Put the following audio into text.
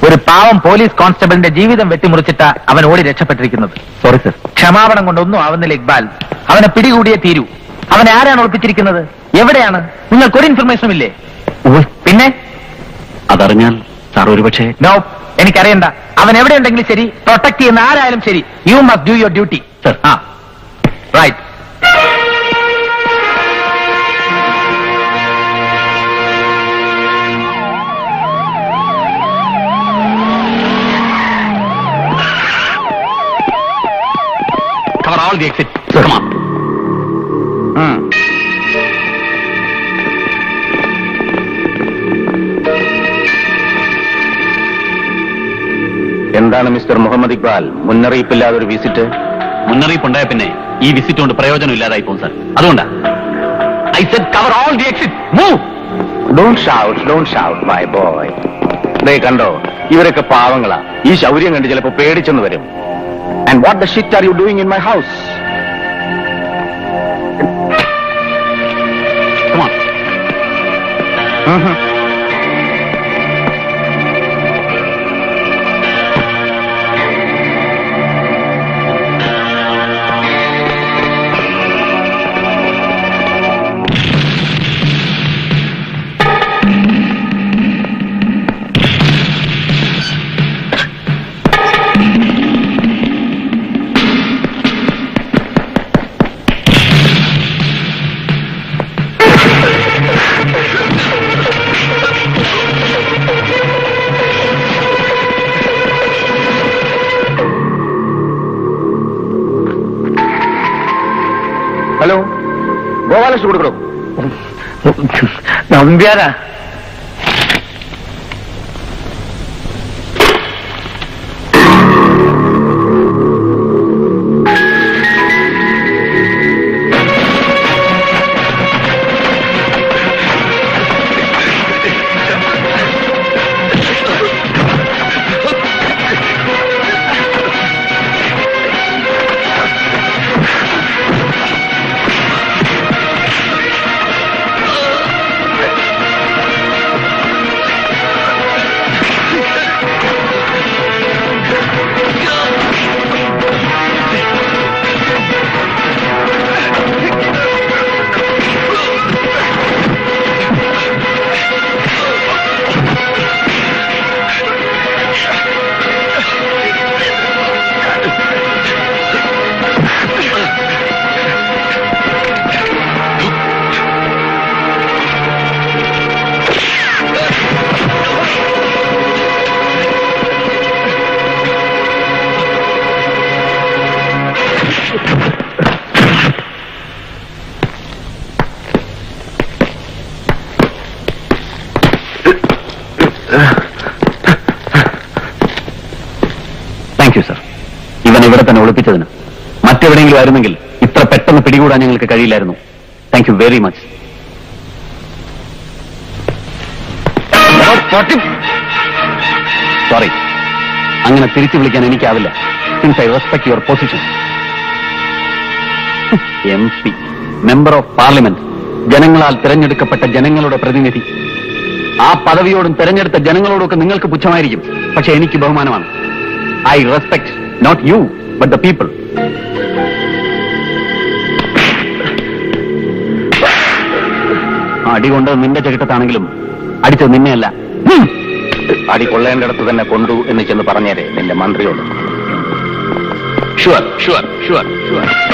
ഒരു പാവം പോലീസ് കോൺസ്റ്റബിളിന്റെ ജീവിതം വെട്ടിമുറിച്ചിട്ട അവൻ ഓടി രക്ഷപ്പെട്ടിരിക്കുന്നത് സോറി സർ ക്ഷമാപണം കൊണ്ടൊന്നും ആവുന്നില്ല ഇക്ബാൽ അവനെ പിടികൂടിയേ തീരൂ അവനെ ആരാണ് ഒളിപ്പിച്ചിരിക്കുന്നത് എവിടെയാണ് നിങ്ങൾക്കൊരു ഇൻഫർമേഷനും ഇല്ലേ പിന്നെ അതറിഞ്ഞാൽ സാർ ഒരുപക്ഷെ നോ എനിക്കറിയണ്ട അവൻ എവിടെയുണ്ടെങ്കിലും ശരി പ്രൊട്ടക്ട് ചെയ്യുന്ന ആരായാലും ശരി you must do your duty Sir. ആ right cover all the exits. Come on. എന്താണ് മിസ്റ്റർ മുഹമ്മദ് ഇക്ബാൽ മുന്നറിയിപ്പില്ലാതെ ഒരു വിസിറ്റ് മുന്നറിയിപ്പുണ്ടായ പിന്നെ ഈ വിസിറ്റ് കൊണ്ട് പ്രയോജനം ഇല്ലാതായി പോകും സാർ അതുകൊണ്ടാ I said cover all the exit move don't shout don't shout my boy ദേ കണ്ടോ ഇവരൊക്കെ പാവങ്ങളാ ഈ ശൗര്യം കണ്ട് ചിലപ്പോ പേടിച്ചെന്ന് വരും and what the shit are you doing in my house Come on. Hello Gopalakrishnan കൊടുക്കണോ നമ്പ്യാരാ താങ്ക് യു സർ ഇവൻ ഇവിടെ തന്നെ ഒളിപ്പിച്ചതിന് മറ്റെവിടെയെങ്കിലും ആയിരുന്നെങ്കിൽ ഇത്ര പെട്ടെന്ന് പിടികൂടാൻ ഞങ്ങൾക്ക് കഴിയില്ലായിരുന്നു thank you very much sorry അങ്ങനെ തിരിച്ചു വിളിക്കാൻ എനിക്കാവില്ല since I respect your position M P member of parliament ജനങ്ങളാൽ തിരഞ്ഞെടുക്കപ്പെട്ട ജനങ്ങളുടെ പ്രതിനിധി ആ പദവിയോടും തിരഞ്ഞെടുത്ത ജനങ്ങളോടും ഒക്കെ നിങ്ങൾക്ക് പുച്ഛമായിരിക്കും പക്ഷെ എനിക്ക് ബഹുമാനമാണ് I respect not you but the people അടി കൊണ്ട് നിന്റെ ചെകിട്ടത്താണെങ്കിലും അടിച്ചത് നിന്നെയല്ല ഹും. അടി കൊള്ളേണ്ടിടത്ത് തന്നെ കൊണ്ടു എന്ന് ചെന്ന് പറഞ്ഞേരെ നിന്റെ മന്ത്രിയോട് ഷുവർ ഷുവർ ഷുവർ ഷുവർ